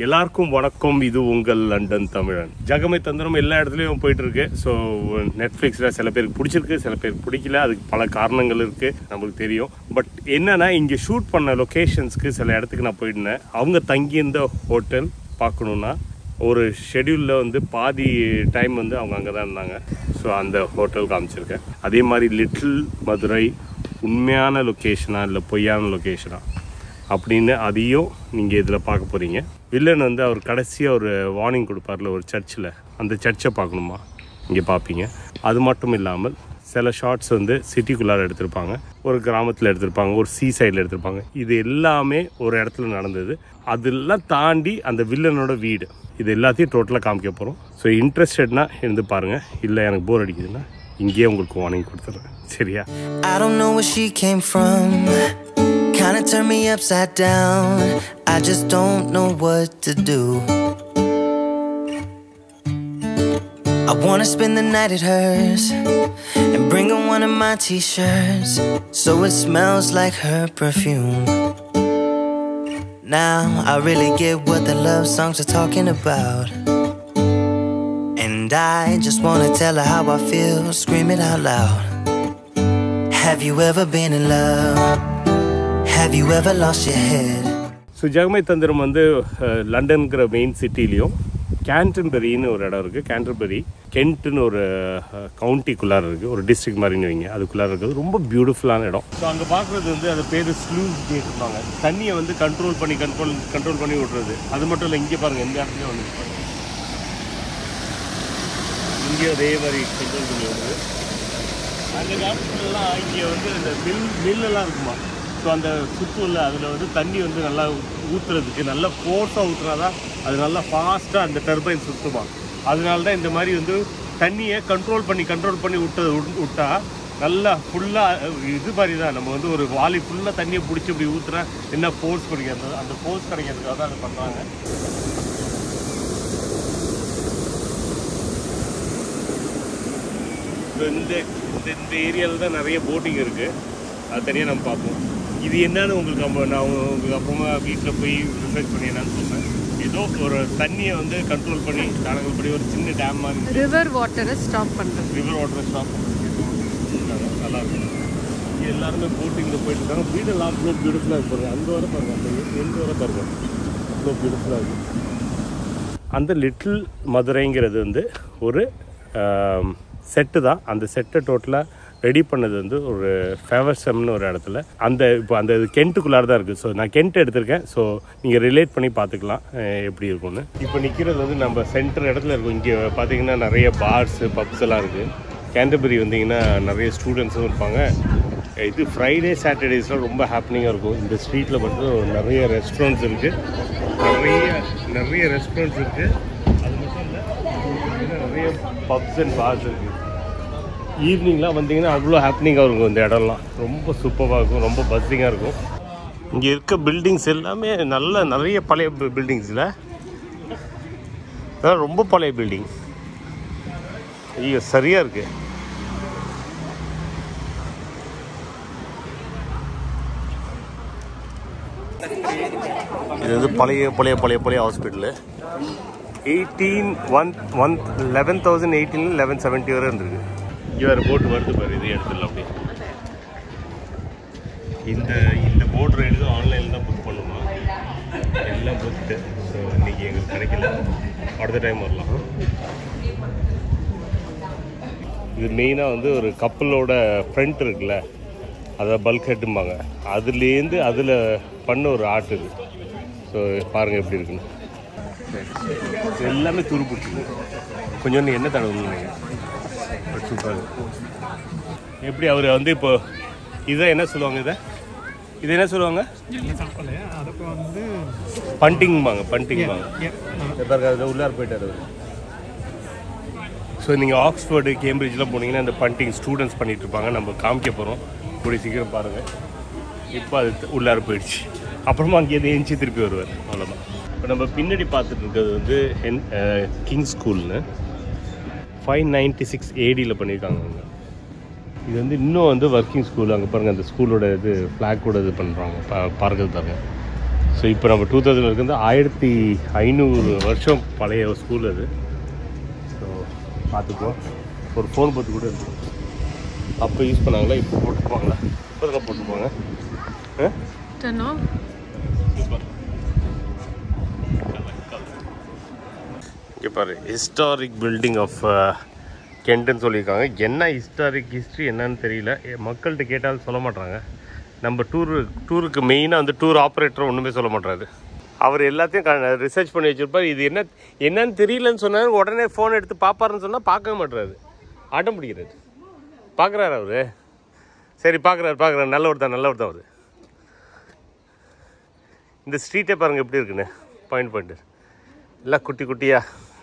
எல்லாருக்கும் வணக்கம் இது உங்கள் லண்டன் தமிழன் ஜகமை தந்திரம் எல்லா இடத்துலையும் போயிட்டு இருக்கு ஸோ நெட்ஃப்ளிக்ஸில் சில பேருக்கு பிடிச்சிருக்கு சில பேருக்கு பிடிக்கல அதுக்கு பல காரணங்கள் இருக்கு நம்மளுக்கு தெரியும் பட் என்னன்னா இங்கே ஷூட் பண்ண லொக்கேஷன்ஸ்க்கு சில இடத்துக்கு நான் போயிருந்தேன் அவங்க தங்கியிருந்த ஹோட்டல் பார்க்கணுன்னா ஒரு ஷெடியூலில் வந்து பாதி டைம் வந்து அவங்க அங்கே தான் இருந்தாங்க ஸோ அந்த ஹோட்டல் காமிச்சிருக்கேன் அதே மாதிரி லிட்டில் மதுரை உண்மையான லொக்கேஷனா இல்லை பொய்யான லொக்கேஷனா அப்படின்னு அதையும் நீங்கள் இதில் பார்க்க போகிறீங்க வில்லன் வந்து அவர் கடைசியாக ஒரு வார்னிங் கொடுப்பார்ல ஒரு சர்ச்சில் அந்த சர்ச்சை பார்க்கணுமா இங்கே பார்ப்பீங்க அது மட்டும் இல்லாமல் சில ஷார்ட்ஸ் வந்து சிட்டிக்குள்ளார எடுத்திருப்பாங்க ஒரு கிராமத்தில் எடுத்திருப்பாங்க ஒரு சீ சைடில் எடுத்திருப்பாங்க இது எல்லாமே ஒரு இடத்துல நடந்தது அதெல்லாம் தாண்டி அந்த வில்லனோட வீடு இது எல்லாத்தையும் டோட்டலாக காமிக்க போகிறோம் ஸோ இன்ட்ரெஸ்டட்னா இருந்து பாருங்கள் இல்லை எனக்கு போர் அடிக்குதுன்னா இங்கேயே உங்களுக்கு வார்னிங் கொடுத்துட்றேன் சரியா I don't know where she came from. Kinda turned me upside down. I just don't know what to do. I wanna spend the night at hers and bring her one of my t shirts so it smells like her perfume. Now I really get what the love songs are talking about. And I just wanna tell her how I feel, scream it out loud. Have you ever been in love? Have you ever lost your head? So Jagame Thandhiram வந்து அஹ், லண்டன்கிற main சிட்டிலையும் கேண்டன்பெரின்னு ஒரு இடம் இருக்குது கேண்டன்பெரி கென்ட்னு ஒரு கவுண்டிக்குள்ளார இருக்குது ஒரு district மாதிரின்னு வைங்க அதுக்குள்ளார இருக்குது ரொம்ப பியூட்டிஃபுல்லான இடம் ஸோ அங்கே பார்க்குறது வந்து அது பேர் ஸ்லூஸ் கேட்டுருப்பாங்க தண்ணியை வந்து கண்ட்ரோல் பண்ணி கண்ட்ரோல் கண்ட்ரோல் பண்ணி விட்றது அது மட்டும் இல்லை இங்கே பாருங்கள் எந்த இடத்துலையும் வந்து இங்கே அதே மாதிரி கண்ட்ரோல் பண்ணி விடுறது அந்த காலத்துலலாம் இங்கே வந்து இந்த மில் மில்லெல்லாம் இருக்குமா ஸோ அந்த சுற்றுல அதில் வந்து தண்ணி வந்து நல்லா ஊற்றுறதுக்கு நல்லா ஃபோர்ஸாக ஊற்றுனாதான் அது நல்லா ஃபாஸ்ட்டாக அந்த டர்பைன் சுற்றுமா அதனால தான் இந்த மாதிரி வந்து தண்ணியை கண்ட்ரோல் பண்ணி கண்ட்ரோல் பண்ணி விட்டு விட்டா நல்லா ஃபுல்லாக இது மாதிரி தான் நம்ம வந்து ஒரு வாலி ஃபுல்லாக தண்ணியை பிடிச்சி இப்படி ஊற்றுனா என்ன ஃபோர்ஸ் கிடைக்கிறது அந்த ஃபோர்ஸ் கிடைக்கிறதுக்காக தான் அதை பண்ணுறாங்க இப்போ இந்த இந்த இந்த ஏரியாவில் தான் நிறைய போட்டிங் இருக்குது அது தனியாக நம்ம பார்ப்போம் இது என்னன்னு உங்களுக்கு நம்ம நான் உங்க- உங்களுக்கு அப்புறமா வீட்டில் போய் ரிசர்ச் பண்ணி என்னன்னு சொல்கிறேன் ஏதோ ஒரு தண்ணியை வந்து கண்ட்ரோல் பண்ணி தடங்கள் பண்ணி ஒரு சின்ன டேம் மாதிரி ரிவர் வாட்டரை ஸ்டாப் பண்ணுறது ரிவர் வாட்டர் ஸ்டாப் நல்லா இருக்கும் இங்க எல்லாருமே போட்டிங்கில் போயிட்டு இருக்காங்க வீடெல்லாம் அவ்வளோ பியூட்டிஃபுல்லாக இருக்கு பாருங்க அங்கே வர பாருங்க அந்த எந்த வர பாருங்க அவ்வளோ பியூட்டிஃபுல்லாக இருக்கு அந்த லிட்டில் மதுரைங்கிறது வந்து ஒரு செட்டு தான் அந்த செட்டை டோட்டலாக ரெடி பண்ணது வந்து ஒரு ஃபேவர்சம்னு ஒரு இடத்துல அந்த இப்போ அந்த இது கென்ட்டுக்குள்ளார தான் இருக்குது ஸோ நான் கென்ட் எடுத்திருக்கேன் ஸோ நீங்கள் ரிலேட் பண்ணி பார்த்துக்கலாம் அஹ், எப்படி இருக்கும்னு இப்போ நிற்கிறது வந்து நம்ம சென்டர் இடத்துல இருக்கும் இங்கே பார்த்தீங்கன்னா நிறைய பார்ஸு பப்ஸ் எல்லாம் இருக்குது கேண்டபரி வந்தீங்கன்னா நிறைய ஸ்டூடெண்ட்ஸும் இருப்பாங்க இது ஃப்ரைடே சாட்டர்டேஸ்லாம் ரொம்ப ஹாப்பனிங்காக இருக்கும் இந்த ஸ்ட்ரீட்டில் மட்டும் நிறைய ரெஸ்டாரண்ட்ஸ் இருக்குது நிறைய நிறைய ரெஸ்டாரண்ட்ஸ் இருக்குது அது மட்டும் இல்லை நிறைய பப்ஸ் அண்ட் பார்ஸ் இருக்குது ஈவினிங்லாம் வந்தீங்கன்னா அவ்வளோ ஹாப்பனிங்காக இருக்கும் இந்த இடம்லாம் ரொம்ப சூப்பராக இருக்கும் ரொம்ப பஸ்ஸிங்காக இருக்கும் இங்கே இருக்க பில்டிங்ஸ் எல்லாமே நல்ல நிறைய பழைய பில்டிங்ஸில் அதெல்லாம் ரொம்ப பழைய பில்டிங் ஐயோ சரியாக இருக்குது இது வந்து பழைய பழைய பழைய பழைய hospital eighteen one one eleven thousand eighteen eleven seventy வரை இருந்திருக்கு இங்கே வேறு போட்டு வருது பாரு இது எடுத்துடலாம் அப்படி இந்த இந்த போட் ரைடு ஆன்லைனில் தான் புக் பண்ணுமா எல்லாம் புக்கு ஸோ இன்னைக்கு எங்களுக்கு கிடைக்கல அடுத்த டைம் வரலாம் இது மெயினாக வந்து ஒரு கப்பலோட ஃப்ரண்ட் இருக்குல்ல அதை பல்க் ஹெட்டும்பாங்க அதுலேருந்து அதில் பண்ண ஒரு ஆர்ட் இது ஸோ பாருங்கள் எப்படி இருக்குன்னு இது எல்லாமே துரு பிடிச்சிருக்கு கொஞ்சோண்டு என்ன தடவுன்னு நினைக்கிறேன் சூப்பராக எப்படி அவர் வந்து இப்போ இதை என்ன சொல்லுவாங்க இதை இது என்ன சொல்லுவாங்க அதுக்கு வந்து பண்டிங்பாங்க பண்டிங்பாங்க இந்த பாருங்க அது உள்ளார போயிட்டாரு அவர் ஸோ நீங்கள் ஆக்ஸ்ஃபோர்டு கேம்பிரிட்ஜ்லாம் போனீங்கன்னா இந்த பண்டிங் ஸ்டூடெண்ட்ஸ் பண்ணிட்டு இருப்பாங்க நம்ம காமிக்க போகிறோம் கூடிய சீக்கிரம் பாருங்கள் இப்போ அது த- உள்ளார போயிடுச்சு அப்புறமா அங்கேயிருந்து எஞ்சி திருப்பி வருவார் அவ்வளோதான் இப்போ நம்ம பின்னாடி பார்த்துட்டு இருக்கிறது வந்து ஹென் கிங் ஸ்கூல்னு ஃபைவ் நைன்டி சிக்ஸ் ஏடியில் பண்ணியிருக்காங்க அவங்க இது வந்து இன்னும் வந்து ஒர்க்கிங் ஸ்கூல் அங்கே பாருங்கள் அந்த ஸ்கூலோட இது ஃப்ளாக்கோட இது பண்ணுறாங்க பா பார்க்கறது பாருங்க ஸோ இப்போ நம்ம டூ தௌசண்ட் இருக்கிறது ஆயிரத்தி ஐநூறு வருஷம் பழைய ஸ்கூல் அது ஸோ பார்த்துக்கோ ஒரு ஃபோன் பத்து கூட இருக்கு அப்போ யூஸ் பண்ணாங்களா இப்போ போட்டுப்பாங்களா இப்போ தான் போட்டுப்பாங்க ஆ Turn off. இங்கே பாரு ஹிஸ்டாரிக் பில்டிங் ஆஃப் கென்ட்னு சொல்லியிருக்காங்க என்ன ஹிஸ்டாரிக் ஹிஸ்ட்ரி என்னன்னு தெரியல எ- மக்கள்கிட்ட கேட்டாலும் சொல்ல மாட்டாங்க நம்ம டூரு டூருக்கு மெயினாக வந்து டூர் ஆப்ரேட்டர் ஒன்றுமே சொல்ல மாட்டாரு அவர் எல்லாத்தையும் ரிசர்ச் பண்ணி வச்சிருப்பார் இது என்ன என்னன்னு தெரியலன்னு சொன்னார் உடனே ஃபோன் எடுத்து பார்ப்பாருன்னு சொன்னால் பார்க்கவே மாட்டுறாரு ஆட்டம் பிடிக்கிறாரு பார்க்குறாரு அவரு சரி பார்க்குறாரு பார்க்குறாரு நல்லவர் தான் நல்லவர் தான் அவர் இந்த ஸ்ட்ரீட்டே பாருங்கள் எப்படி இருக்குன்னு பாயிண்ட் பாயிண்ட் எல்லாம் குட்டி குட்டியா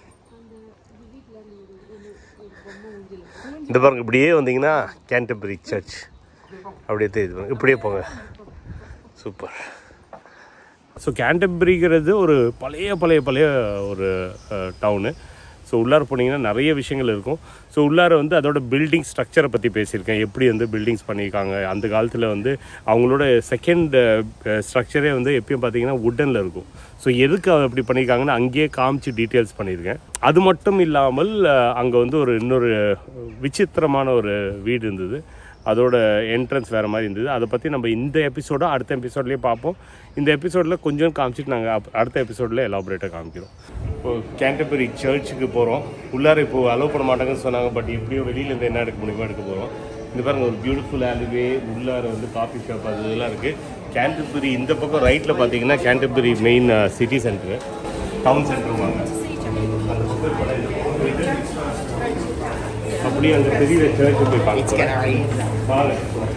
இந்த பாருங்க இப்படியே வந்தீங்கன்னா கேன்டபரி சர்ச் அப்படியே தெரியுது பாருங்க. இப்படியே போங்க சூப்பர் ஸோ கேன்டபரிங்கிறது ஒரு பழைய பழைய பழைய ஒரு டவுனு ஸோ உள்ளார போனீங்கன்னா நிறைய விஷயங்கள் இருக்கும் ஸோ உள்ளார வந்து அதோட பில்டிங் ஸ்ட்ரக்சரை பற்றி பேசியிருக்கேன் எப்படி வந்து பில்டிங்ஸ் பண்ணியிருக்காங்க அந்த காலத்தில் வந்து அவங்களோட செகண்ட் ஸ்ட்ரக்சரே வந்து எப்பயும் பார்த்தீங்கன்னா வுட்டனில் இருக்கும் ஸோ எதுக்கு அப்படி பண்ணியிருக்காங்கன்னு அங்கேயே காமிச்சு டீட்டெயில்ஸ் பண்ணியிருக்கேன் அது மட்டும் இல்லாமல் அங்கே வந்து ஒரு இன்னொரு விசித்திரமான ஒரு வீடு இருந்தது அதோட என்ட்ரன்ஸ் வேறு மாதிரி இருந்தது அதை பற்றி நம்ம இந்த எபிசோட அடுத்த எபிசோட்லேயே பார்ப்போம் இந்த எபிசோடில் கொஞ்சம் காமிச்சிட்டு நாங்கள் அடுத்த எபிசோடில் எலாபரேட்டாக காமிக்கிறோம் இப்போ கேண்டபரி சர்ச்சுக்கு போகிறோம் உள்ளார இப்போ அலோவ் பண்ண மாட்டாங்கன்னு சொன்னாங்க பட் எப்படியோ வெளியிலேருந்து என்ன எடுக்க முடியுமோ எடுக்க போகிறோம் இந்த பாருங்க ஒரு பியூட்டிஃபுல் ஆலிவே உள்ளார வந்து காஃபி ஷாப் அது இதெல்லாம் இருக்குது கேண்டபரி இந்த பக்கம் ரைட்டில் பார்த்தீங்கன்னா Canterbury main city centre town centre வாங்க அந்த பக்கம் இருக்கோம்ல, இந்த பக்கம் போயிட்டு அப்படியே அங்கே பெரிய சர்ச்சு போய் பார்க்க பாருங்க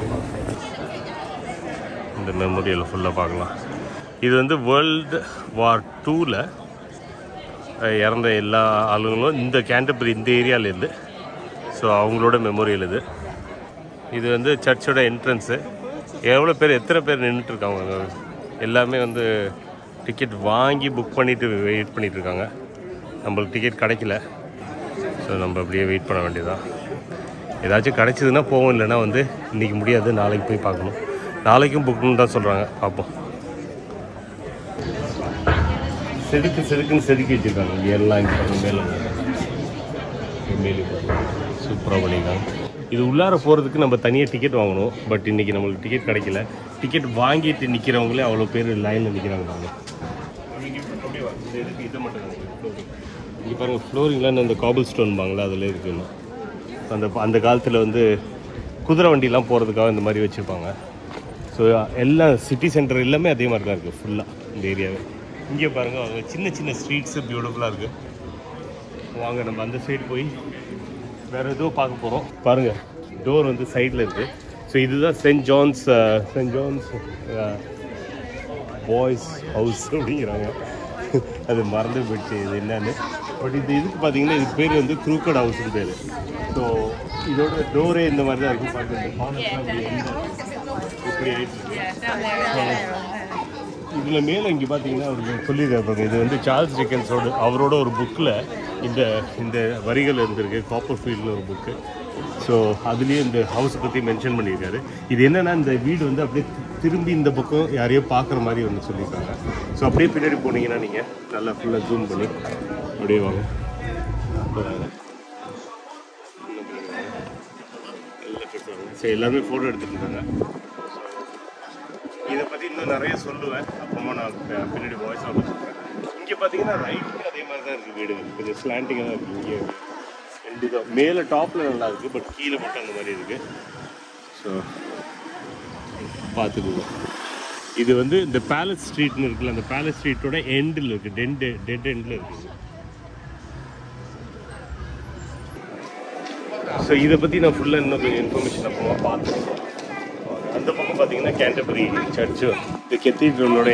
இந்த மெமோரியல் ஃபுல்லாக பார்க்கலாம் இது வந்து வேர்ல்டு வார் டூவில் இறந்த எல்லா ஆளுங்களும் இந்த கேண்டபரி இந்த ஏரியாவிலேருந்து ஸோ அவங்களோட மெமோரியல் இது இது வந்து சர்ச்சோட என்ட்ரன்ஸு எவ்வளோ பேர் எத்தனை பேர் நின்றுட்டு இருக்காங்க அங்க? எல்லாமே வந்து டிக்கெட் வாங்கி புக் பண்ணிட்டு வெயிட் பண்ணிட்டு இருக்காங்க நம்மளுக்கு டிக்கெட் கிடைக்கல ஸோ நம்ம அப்படியே வெயிட் பண்ண வேண்டியதுதான் ஏதாச்சும் கிடைச்சதுன்னா போவோம் இல்லைன்னா வந்து இன்றைக்கி முடியாது நாளைக்கு போய் பார்க்கணும் நாளைக்கும் புக்குன்னு தான் சொல்கிறாங்க பார்ப்போம் செதுக்கு செதுக்குன்னு செதுக்கி வச்சுருக்காங்க இங்கே எல்லாம் இங்கே பாருங்க மேலே மேலே சூப்பராக பண்ணியிருக்காங்க இது உள்ளார போகிறதுக்கு நம்ம தனியாக டிக்கெட் வாங்கணும் பட் இன்றைக்கி நம்மளுக்கு டிக்கெட் கிடைக்கல டிக்கெட் வாங்கிட்டு நிற்கிறவங்களே அவ்வளோ பேர் லைனில் நிற்கிறாங்க பாருங்க இதை மட்டும் இங்கே பாருங்கள் ஃப்ளோரிங்லாம் இந்த காபிள் ஸ்டோன்பாங்களே அதில் இருக்குன்னு அந்த அந்த காலத்தில் வந்து குதிரை வண்டிலாம் போகிறதுக்காக இந்த மாதிரி வச்சுருப்பாங்க ஸோ எல்லாம் சிட்டி சென்டர் எல்லாமே அதே மாதிரி தான் இருக்குது ஃபுல்லாக இந்த ஏரியாவே இங்கே பாருங்கள் அவங்க சின்ன சின்ன ஸ்ட்ரீட்ஸு பியூட்டிஃபுல்லாக இருக்குது வாங்க நம்ம அந்த சைடு போய் வேறு ஏதோ பார்க்க போகிறோம் பாருங்கள் டோர் வந்து சைடில் இருக்குது ஸோ இதுதான் saint John's saint John's boys house அப்படிங்கிறாங்க அது மறந்து போயிடுச்சு இது என்னன்னு பட் இது இதுக்கு பார்த்தீங்கன்னா இதுக்கு பேர் வந்து க்ரூக்கட் ஹவுஸ்னு பேர் ஸோ இதோட டோரே இந்த மாதிரி தான் இருக்கும் பாருங்க இந்த corners எல்லாம் இப்படி end இப்படி ஆயிட்டு இதில் மேலே இங்கே பார்த்தீங்கன்னா அவர் சொல்லியிருக்காரு பாருங்க இது வந்து சார்ல்ஸ் டிக்கன்ஸோட அவரோட ஒரு புக்கில் இந்த இந்த வரிகள் இருந்திருக்கு காப்பர் ஃபீல்டில் ஒரு புக்கு ஸோ அதுலேயே இந்த ஹவுஸ் பற்றி மென்ஷன் பண்ணியிருக்காரு இது என்னென்னா இந்த வீடு வந்து அப்படியே திரும்பி இந்த பக்கம் யாரையோ பார்க்குற மாதிரி ஒன்று சொல்லியிருக்காங்க ஸோ அப்படியே பின்னாடி போனீங்கன்னா நீங்கள் நல்லா ஃபுல்லாக ஜூம் பண்ணி அப்படியே வாங்க போறாங்க. நல்லா பேசுவாங்க சரி எல்லாருமே ஃபோட்டோ எடுத்துட்டு இருக்காங்க இதை பற்றி இன்னும் நிறைய சொல்லுவேன் அப்புறமா நான் பி- பின்னாடி வாய்ஸ் ஆஃப் சொல்கிறேன் இங்கே பார்த்தீங்கன்னா ரைட்டுக்கு அதே மாதிரி தான் இருக்குது வீடு கொஞ்சம் ஸ்லாண்டிங்காக தான் இருக்குது இங்கே ரெண்டு தான் மேலே டாப்பில் நல்லா இருக்குது பட் கீழே மட்டும் அந்த மாதிரி இருக்குது ஸோ பார்த்துக்குவோம் இது வந்து இந்த பேலஸ் ஸ்ட்ரீட்னு இருக்குல்ல அந்த பேலஸ் ஸ்ட்ரீட்டோட எண்டில் இருக்குது டெண்டு டெட் எண்டில் இருக்குது ஸோ இதை பற்றி நான் ஃபுல்லாக இன்னும் கொஞ்சம் இன்ஃபர்மேஷன் அப்புறமா பார்த்துருக்கேன் அந்த பக்கம் பார்த்தீங்கன்னா கேண்டபரி சர்ச்சு இந்த கெத்தீட்ரலோட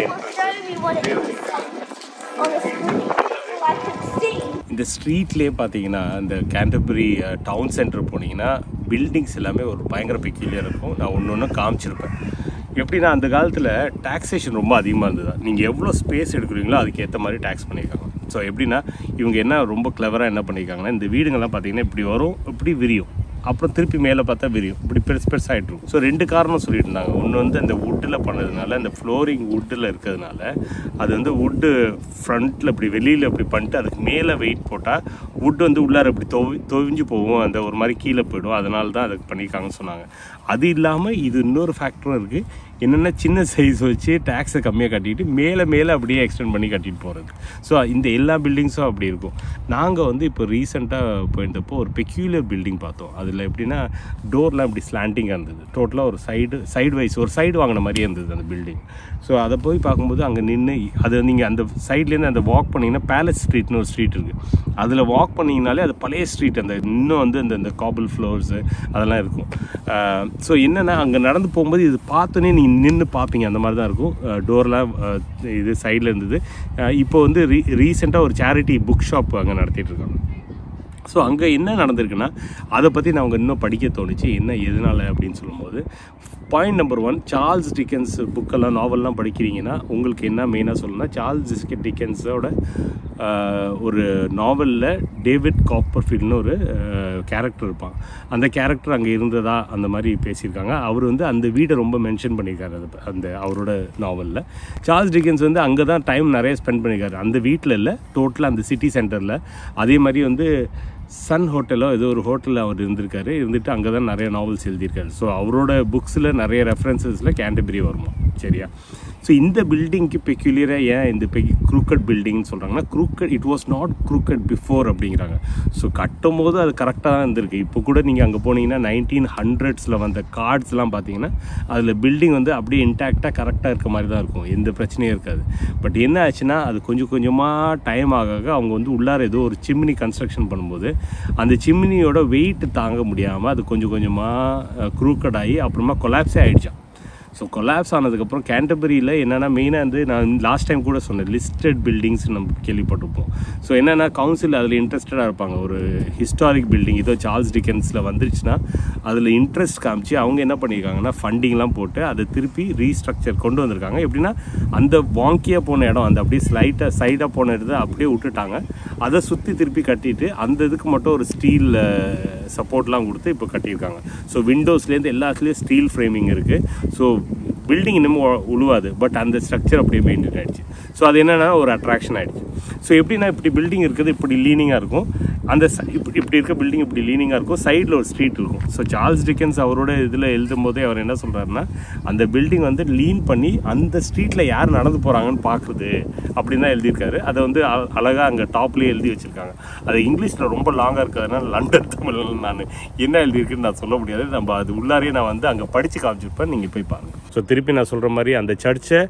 இந்த ஸ்ட்ரீட்லேயே பார்த்தீங்கன்னா இந்த கேண்டபரி டவுன் சென்டர் போனீங்கன்னா பில்டிங்ஸ் எல்லாமே ஒரு பயங்கர பெக்கிலியாக இருக்கும் நான் ஒன்று ஒன்று காமிச்சிருப்பேன் எப்படின்னா அந்த காலத்தில் டாக்ஸேஷன் ரொம்ப அதிகமாக இருந்தது நீங்கள் எவ்வளோ ஸ்பேஸ் எடுக்கிறீங்களோ அதுக்கு ஏற்ற மாதிரி டேக்ஸ் பண்ணியிருக்காங்க ஸோ எப்படின்னா இவங்க என்ன ரொம்ப கிளவராக என்ன பண்ணியிருக்காங்கன்னா இந்த வீடுங்கள்லாம் பார்த்தீங்கன்னா இப்படி வரும் இப்படி விரியும் அப்புறம் திருப்பி மேலே பார்த்தா விரியும் இப்படி பெருசு பெருசாகிட்டு இருக்கும் ஸோ ரெண்டு காரணம் சொல்லிட்டு இருந்தாங்க ஒன்று வந்து அந்த வுட்டில் பண்ணதுனால அந்த ஃப்ளோரிங் வுட்டில் இருக்கிறதுனால அது வந்து வுட்டு ஃப்ரண்ட்டில் இப்படி வெளியில் இப்படி பண்ணிட்டு அதுக்கு மேலே வெயிட் போட்டால் வுட் வந்து உள்ளார இப்படி தொவி தொவிஞ்சு போகும் அந்த ஒரு மாதிரி கீழே போயிடும் அதனால தான் அதுக்கு பண்ணியிருக்காங்கன்னு சொன்னாங்க அது இல்லாமல் இது இன்னொரு ஃபேக்டரும் இருக்குது என்னென்னா சின்ன சைஸ் வச்சு டேக்ஸை கம்மியாக கட்டிட்டு மேலே மேலே அப்படியே எக்ஸ்டெண்ட் பண்ணி கட்டிட்டு போகிறது ஸோ இந்த எல்லா பில்டிங்ஸும் அப்படி இருக்கும் நாங்கள் வந்து இப்போ ரீசெண்டாக போயிருந்தப்போ ஒரு பெக்யூலர் பில்டிங் பார்த்தோம் அதில் எப்படின்னா டோர்லாம் இப்படி ஸ்லாண்டிங்காக இருந்தது டோட்டலாக ஒரு சைடு சைடு வைஸ் ஒரு சைடு வாங்கின மாதிரியே இருந்தது அந்த பில்டிங் ஸோ அதை போய் பார்க்கும்போது அங்கே நின்று அது நீங்கள் அந்த சைட்லேருந்து அந்த வாக் பண்ணிங்கன்னா பேலஸ் ஸ்ட்ரீட்னு ஒரு ஸ்ட்ரீட் இருக்குது அதில் வாக் பண்ணிங்கனாலே அது பழைய ஸ்ட்ரீட் அந்த இன்னும் வந்து அந்த இந்த காபிள் ஃப்ளோர்ஸு அதெல்லாம் இருக்கும் ஸோ என்னென்னா அங்கே நடந்து போகும்போது இது பார்த்தோன்னே நீங்கள் நின்று பார்ப்பீங்க அந்த மாதிரி தான் இருக்கும் டோர்லாம் இது சைடில் இருந்தது அஹ் இப்போ வந்து ரீ ரீசெண்டாக ஒரு சேரிட்டி புக் ஷாப் அங்கே நடத்திட்டு இருக்காங்க ஸோ அங்கே என்ன நடந்திருக்குன்னா அதை பற்றி நான் அவங்க இன்னும் படிக்க தோணுச்சு என்ன எதனால அப்படின்னு சொல்லும்போது point number one Charles Dickens புக்கெல்லாம் நாவல்லாம் படிக்கிறீங்கன்னா உங்களுக்கு என்ன மெயினாக சொல்லணும்னா சார்ல்ஸ் டிக்கன்ஸோட ஆஹ், ஒரு நாவலில் டேவிட் காப்பர்ஃபீல்ட்னு ஒரு கேரக்டர் இருப்பான் அந்த கேரக்டர் அங்கே இருந்ததா அந்த மாதிரி பேசியிருக்காங்க அவர் வந்து அந்த வீடை ரொம்ப மென்ஷன் பண்ணியிருக்காரு அது அந்த அவரோட நாவலில் சார்ல்ஸ் டிக்கன்ஸ் வந்து அங்கே தான் டைம் நிறைய ஸ்பெண்ட் பண்ணியிருக்காரு அந்த வீட்டில் இல்லை டோட்டலாக அந்த சிட்டி சென்டரில் அதே மாதிரி வந்து சன் ஹோட்டலோ ஏதோ ஒரு ஹோட்டலில் அவர் இருந்திருக்காரு இருந்துட்டு அங்கே தான் நிறைய நாவல்ஸ் எழுதியிருக்காரு ஸோ அவரோட புக்ஸில் நிறைய ரெஃபரன்சஸில் கேண்டபரி வருமா சரியா ஸோ இந்த பில்டிங்க்கு பெக்யூலியராக ஏன் இந்த பெ க்ரூக்கட் பில்டிங்னு சொல்கிறாங்கன்னா crooked it was not crooked before அப்படிங்கிறாங்க ஸோ கட்டும் போது அது கரெக்டாக தான் இருந்திருக்கு இப்போ கூட நீங்கள் அங்கே போனீங்கன்னா நைன்டீன் ஹண்ட்ரட்ஸில் வந்த கார்ட்ஸ்லாம் பார்த்தீங்கன்னா அதில் பில்டிங் வந்து அப்படியே இன்டாக்டாக கரெக்டாக இருக்க மாதிரி தான் இருக்கும் எந்த பிரச்சனையும் இருக்காது பட் என்ன ஆச்சுன்னா அது கொஞ்சம் கொஞ்சமாக டைம் ஆக ஆக அவங்க வந்து உள்ளார ஏதோ ஒரு சிம்னி கன்ஸ்ட்ரக்ஷன் பண்ணும்போது அந்த சிம்னியோட வெயிட் தாங்க முடியாமல் அது கொஞ்சம் கொஞ்சமாக க்ரூக்கட் ஆகி அப்புறமா கொலாப்ஸே ஆயிடுச்சான் ஸோ கொலாப்ஸ் ஆனதுக்கப்புறம் கேண்டபரியில் என்னென்னா மெயினாக வந்து நான் லாஸ்ட் டைம் கூட சொன்னேன் லிஸ்டட் பில்டிங்ஸ் நம்ம கேள்விப்பட்டிருப்போம் ஸோ என்னென்னா கவுன்சில் அதில் இன்ட்ரெஸ்டடாக இருப்பாங்க ஒரு ஹிஸ்டாரிக் பில்டிங் ஏதோ சார்ல்ஸ் டிக்கன்ஸில் வந்துருச்சுன்னா அதில் இன்ட்ரெஸ்ட் காமிச்சு அவங்க என்ன பண்ணியிருக்காங்கன்னா ஃபண்டிங்லாம் போட்டு அதை திருப்பி ரீஸ்ட்ரக்சர் கொண்டு வந்திருக்காங்க எப்படின்னா அந்த வாங்கியாக போன இடம் அந்த அப்படியே ஸ்லைட்டாக சைடாக போன இடத்த அப்படியே விட்டுட்டாங்க அதை சுற்றி திருப்பி கட்டிட்டு அந்த இதுக்கு மட்டும் ஒரு ஸ்டீல் சப்போர்ட்லாம் கொடுத்து இப்போ கட்டியிருக்காங்க ஸோ விண்டோஸ்லேருந்து எல்லாத்துலேயும் ஸ்டீல் ஃப்ரேமிங் இருக்குது ஸோ பில்டிங் இன்னமும் உ- உழுவாது பட் அந்த ஸ்ட்ரக்சர் அப்படியே மெயின்டைன் ஆயிடுச்சு ஸோ அது என்னன்னா ஒரு அட்ராக்ஷன் ஆயிடுச்சு ஸோ எப்படின்னா இப்படி பில்டிங் இருக்குது இப்படி லீனிங்காக இருக்கும் அந்த ச- இப்படி இப்படி இருக்க பில்டிங் இப்படி லீனிங்காக இருக்கும் சைடில் ஒரு ஸ்ட்ரீட் இருக்கும் ஸோ சார்ல்ஸ் டிக்கன்ஸ் அவரோட இதில் எழுதும் போதே அவர் என்ன சொல்கிறாருன்னா அந்த பில்டிங் வந்து லீன் பண்ணி அந்த ஸ்ட்ரீட்டில் யார் நடந்து போகிறாங்கன்னு பார்க்குறது அப்படின்னு தான் எழுதியிருக்காரு அதை வந்து அ- அழகா அங்கே டாப்லேயே எழுதி வச்சிருக்காங்க அது இங்கிலீஷில் ரொம்ப லாங்காக இருக்கிறதுனால லண்டன் தமிழ் நான் என்ன எழுதியிருக்குன்னு நான் சொல்ல முடியாது நம்ம அது உள்ளாரே நான் வந்து அங்கே படித்து காமிச்சிருப்பேன் நீங்கள் போய் பாருங்கள் ஸோ திருப்பி நான் சொல்கிற மாதிரி அந்த சர்ச்சை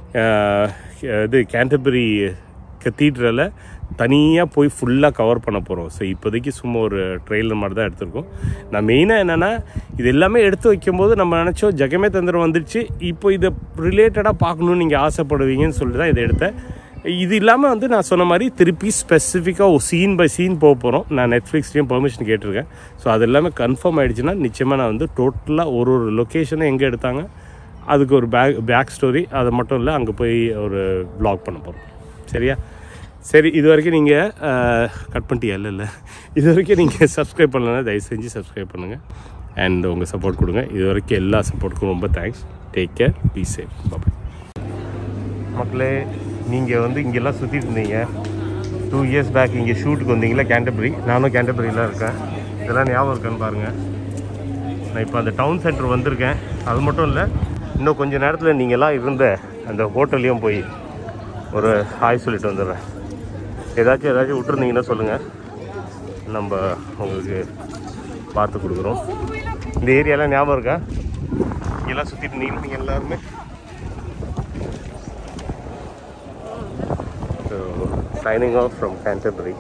இது கேண்டபரி கத்தீட்ரலை தனியாக போய் ஃபுல்லாக கவர் பண்ண போகிறோம் ஸோ இப்போதைக்கு சும்மா ஒரு ட்ரெயிலர் மாதிரி தான் எடுத்திருக்கோம் நான் மெயினாக என்னென்னா இது எல்லாமே எடுத்து வைக்கும்போது நம்ம நினச்சோம் ஜெகமே தந்திரம் வந்துடுச்சு இப்போ இதை ரிலேட்டடாக பார்க்கணுன்னு நீங்கள் ஆசைப்படுவீங்கன்னு சொல்லிட்டு தான் இதை எடுத்தேன் இது இல்லாமல் வந்து நான் சொன்ன மாதிரி திருப்பி ஸ்பெசிஃபிக்காக ஒரு சீன் பை சீன் போக போகிறோம் நான் நெட்ஃப்ளிக்ஸ்லேயும் பெர்மிஷன் கேட்டிருக்கேன் ஸோ அது எல்லாமே கன்ஃபார்ம் ஆயிடுச்சுன்னா நிச்சயமாக நான் வந்து டோட்டலாக ஒரு ஒரு லொக்கேஷனை எங்கே எடுத்தாங்க அதுக்கு ஒரு பேக் பேக் ஸ்டோரி அது மட்டும் இல்லை அங்கே போய் ஒரு vlog பண்ண போகிறோம் சரியா சரி இது வரைக்கும் நீங்கள் கட் பண்ணிட்டியா இல்லை இல்லை இது வரைக்கும் நீங்கள் சப்ஸ்கிரைப் பண்ணலன்னா தயவு செஞ்சு சப்ஸ்கிரைப் பண்ணுங்கள் அண்ட் உங்கள் சப்போர்ட் கொடுங்க இது வரைக்கும் எல்லா சப்போர்ட்டுக்கும் ரொம்ப thanks take care be safe bye மக்களே நீங்கள் வந்து இங்கெல்லாம் சுற்றிட்டு இருந்தீங்க டூ இயர்ஸ் பேக் இங்கே ஷூட்டுக்கு வந்தீங்களா கேண்டபரி நானும் கேண்டபரியில் இருக்கேன் இதெல்லாம் ஞாபகம் இருக்கான்னு பாருங்கள் நான் இப்போ அந்த டவுன் சென்டர் வந்திருக்கேன் அது மட்டும் இல்லை இன்னும் கொஞ்ச நேரத்தில் நீங்கள்லாம் இருந்த அந்த ஹோட்டல்லையும் போய் ஒரு ஹாய் சொல்லிட்டு வந்துடுறேன் ஏதாச்சும் ஏதாச்சும் விட்டுருந்தீங்கன்னா சொல்லுங்கள் நம்ம உங்களுக்கு பார்த்து கொடுக்குறோம் இந்த ஏரியாலாம் ஞாபகம் இருக்கா இங்கெல்லாம் சுற்றிட்டு இருந்தீங்க நீங்கள் எல்லாருமே So, signing off from Canterbury.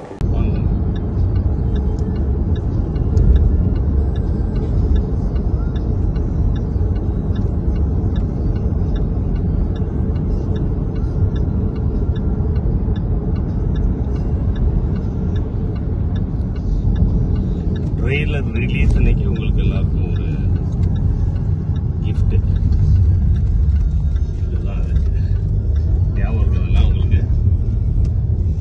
Trailer release அன்னைக்கு உங்களுக்கு எல்லாருக்கும் ஒரு gift இதெல்லாம் ஞாபகம் இருக்கிறதெல்லாம் உங்களுக்கு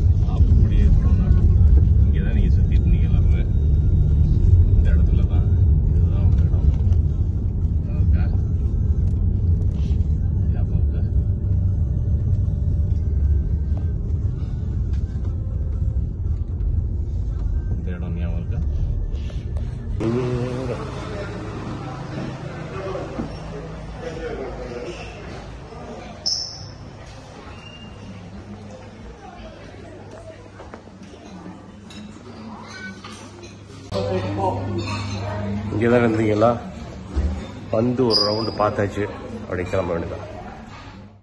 அப்படியே போனா இங்கே தான் நீங்கள் சுற்றிட்டு இருந்தீங்க எல்லாமே இந்த இடத்துல தான் இங்கே தான் இருந்தீங்களா வந்து ஒரு ரவுண்டு பார்த்தாச்சு அப்படி கிளம்ப வேண்டியதான்